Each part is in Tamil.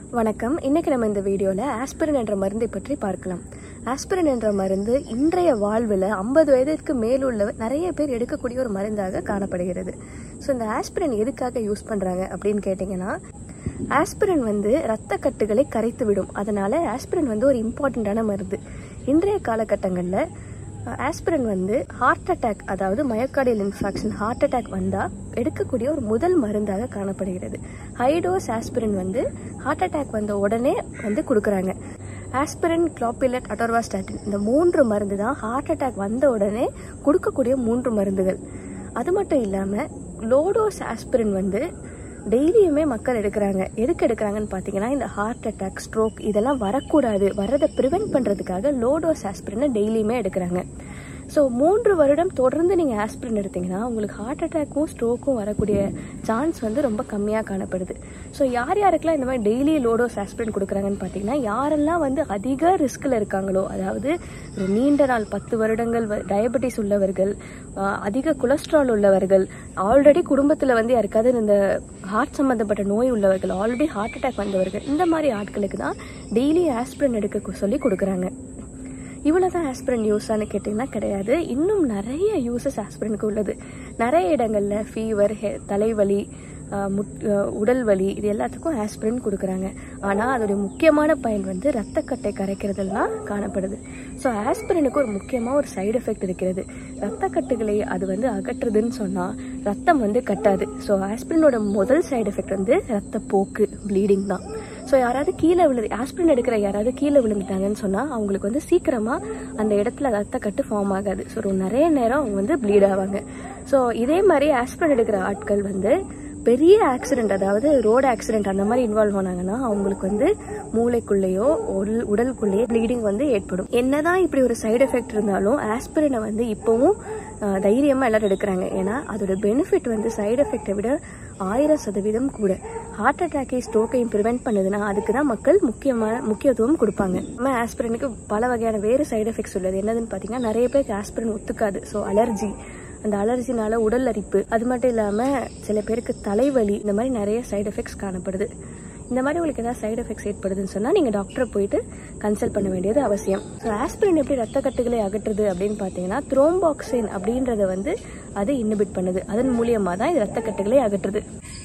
வணக்கம் இன்னைக்கு நம்ம இந்த வீடியோவில் ஆஸ்பிரின் என்ற மருந்தை பற்றி பார்க்கலாம் ஆஸ்பிரின் என்ற மருந்து இன்றைய வாழ்வில் ஐம்பது வயதிற்கு மேலுள்ள நிறைய பேர் எடுக்கக்கூடிய ஒரு மருந்தாக காணப்படுகிறது ஸோ இந்த ஆஸ்பிரின் எதுக்காக யூஸ் பண்ணுறாங்க அப்படின்னு கேட்டிங்கன்னா ஆஸ்பிரின் வந்து இரத்த கட்டுகளை கரைத்து விடும் அதனால ஆஸ்பிரின் வந்து ஒரு இம்பார்ட்டண்ட்டான மருந்து இன்றைய காலகட்டங்களில் ஆஸ்பிரின் வந்து ஹார்ட் அட்டாக் அதாவது மயோகார்டியல் இன்ஃபாக்ஷன் ஹார்ட் அட்டாக் வந்தால் எடுக்கக்கூடிய ஒரு முதல் மருந்தாக காணப்படுகிறது ஹைடோஸ் ஆஸ்பிரின் வந்து ஹார்ட் அட்டாக் வந்த உடனே வந்து கொடுக்குறாங்க ஆஸ்பிரின் குளோபிலட் அட்டோர்வாஸ்டாட்டின் இந்த மூன்று மருந்து தான் ஹார்ட் அட்டாக் வந்த உடனே கொடுக்கக்கூடிய மூன்று மருந்துகள் அது மட்டும் இல்லாமல் லோடோஸ் ஆஸ்பிரின் வந்து டெய்லியுமே மக்கள் எடுக்கிறாங்க எதுக்கு எடுக்கிறாங்கன்னு பார்த்தீங்கன்னா இந்த ஹார்ட் அட்டாக் ஸ்ட்ரோக் இதெல்லாம் வரக்கூடாது வரதை ப்ரிவென்ட் பண்ணுறதுக்காக லோடோஸ் ஆஸ்பிரினை டெய்லியுமே எடுக்கிறாங்க ஸோ மூன்று வருடம் தொடர்ந்து நீங்கள் ஆஸ்பிரின் எடுத்தீங்கன்னா உங்களுக்கு ஹார்ட் அட்டாக்கும் ஸ்ட்ரோக்கும் வரக்கூடிய சான்ஸ் வந்து ரொம்ப கம்மியாக காணப்படுது ஸோ யார் யாருக்கெல்லாம் இந்த மாதிரி டெய்லி லோடோஸ் ஆஸ்பிரின் கொடுக்குறாங்கன்னு பார்த்தீங்கன்னா யாரெல்லாம் வந்து அதிக ரிஸ்கில் இருக்காங்களோ அதாவது ஒரு நீண்ட நாள் பத்து வருடங்கள் டயபெட்டிஸ் உள்ளவர்கள் ஆஹ் அதிக கொலஸ்ட்ரால் உள்ளவர்கள் ஆல்ரெடி குடும்பத்தில் வந்து யாருக்காவது இந்த ஹார்ட் சம்மந்தப்பட்ட நோய் உள்ளவர்கள் ஆல்ரெடி ஹார்ட் அட்டாக் வந்தவர்கள் இந்த மாதிரி ஆட்களுக்கு தான் டெய்லி ஆஸ்பிரின் எடுக்க சொல்லி கொடுக்குறாங்க இவ்வளோ தான் ஆஸ்பிரின் யூஸான்னு கேட்டிங்கன்னா கிடையாது இன்னும் நிறைய யூசஸ் ஆஸ்பிரினுக்கு உள்ளது நிறைய இடங்களில் ஃபீவர் தலைவலி ஆஹ் முட் ஆஹ் உடல் வலி இது எல்லாத்துக்கும் ஆஸ்பிரின் கொடுக்குறாங்க ஆனால் அதோடைய முக்கியமான பயன் வந்து ரத்தக்கட்டை கரைக்கிறதெல்லாம் காணப்படுது ஸோ ஆஸ்பிரினுக்கு ஒரு முக்கியமாக ஒரு சைடு எஃபெக்ட் இருக்கிறது ரத்தக்கட்டுகளை அது வந்து அகற்றுதுன்னு சொன்னால் ரத்தம் வந்து கட்டாது ஸோ ஆஸ்பிரினோட முதல் சைடு எஃபெக்ட் வந்து ரத்தப்போக்கு ப்ளீடிங் தான் ஸோ யாராவது கீழே விழுது ஆஸ்பிரின் எடுக்கிற யாராவது கீழே விழுந்துட்டாங்கன்னு சொன்னால் அவங்களுக்கு வந்து சீக்கிரமாக அந்த இடத்துல ரத்த கட்டு ஃபார்ம் ஆகாது ஸோ நிறைய நேரம் அவங்க வந்து ப்ளீட் ஆவாங்க ஸோ இதே மாதிரி ஆஸ்பிரின் எடுக்கிற ஆட்கள் வந்து பெரிய ஆக்சிடென்ட் அதாவது ரோடு ஆக்சிடென்ட் அந்த மாதிரி இன்வால்வ் ஆனாங்கன்னா அவங்களுக்கு வந்து மூளைக்குள்ளேயோ உடல் உடலுக்குள்ளேயோ ப்ளீடிங் வந்து ஏற்படும் என்னதான் இப்படி ஒரு சைடு எஃபெக்ட் இருந்தாலும் ஆஸ்பிரினை வந்து இப்போவும் ஆஹ், தைரியமா எல்லாரும் எடுக்கிறாங்க ஏன்னா அதோட பெனிஃபிட் வந்து சைடு எஃபெக்டை விட ஆயிரம் சதவீதம் கூட ஹார்ட் அட்டாக்கையும் ஸ்ட்ரோக்கையும் ப்ரிவென்ட் பண்ணுதுன்னா அதுக்கு தான் மக்கள் முக்கியமான முக்கியத்துவம் கொடுப்பாங்க நம்ம ஆஸ்பிரினுக்கு பல வகையான வேறு சைடு எஃபெக்ட்ஸ் உள்ளது என்னதுன்னு பார்த்தீங்கன்னா நிறைய பேருக்கு ஆஸ்பிரின் ஒத்துக்காது ஸோ அலர்ஜி அந்த அலர்ஜினால உடல் அரிப்பு அது மட்டும் இல்லாமல் சில பேருக்கு தலைவலி இந்த மாதிரி நிறைய சைடு எஃபெக்ட்ஸ் காணப்படுது இந்த மாதிரி உங்களுக்கு ஏதாவது சைடு எஃபெக்ட்ஸ் ஏற்படுதுன்னு சொன்னால் நீங்கள் டாக்டரை போயிட்டு கன்சல்ட் பண்ண வேண்டியது அவசியம் ஸோ ஆஸ்பிரின் எப்படி ரத்த கட்டுகளை அகற்றுது அப்படின்னு பார்த்தீங்கன்னா த்ரோம்பாக்சின் அப்படின்றத வந்து அது இன்னிபிட் பண்ணுது அதன் மூலியமாக தான் இது ரத்த கட்டுகளை அகற்றுது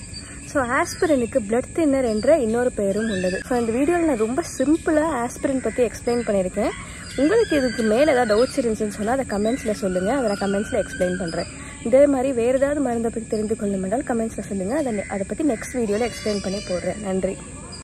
ஸோ ஆஸ்பிரினுக்கு பிளட் தின்னர் என்ற இன்னொரு பெயரும் உள்ளது ஸோ இந்த வீடியோவில் நான் ரொம்ப சிம்பிளாக ஆஸ்பிரின் பற்றி எக்ஸ்பிளைன் பண்ணியிருக்கேன் உங்களுக்கு இதுக்கு மேலே ஏதாவது டவுட்ஸ் இருந்துச்சுன்னு சொன்னால் அதை கமெண்ட்ஸில் சொல்லுங்கள் அதை நான் கமெண்ட்ஸில் எக்ஸ்பிளைன் பண்ணுறேன் இதே மாதிரி வேறு ஏதாவது மருந்தை பற்றி தெரிந்து கொள்ளும் என்றால் கமெண்ட்ஸில் சொல்லுங்கள் அதை அதை பற்றி நெக்ஸ்ட் வீடியோவில் எக்ஸ்பிளைன் பண்ணி போடுறேன் நன்றி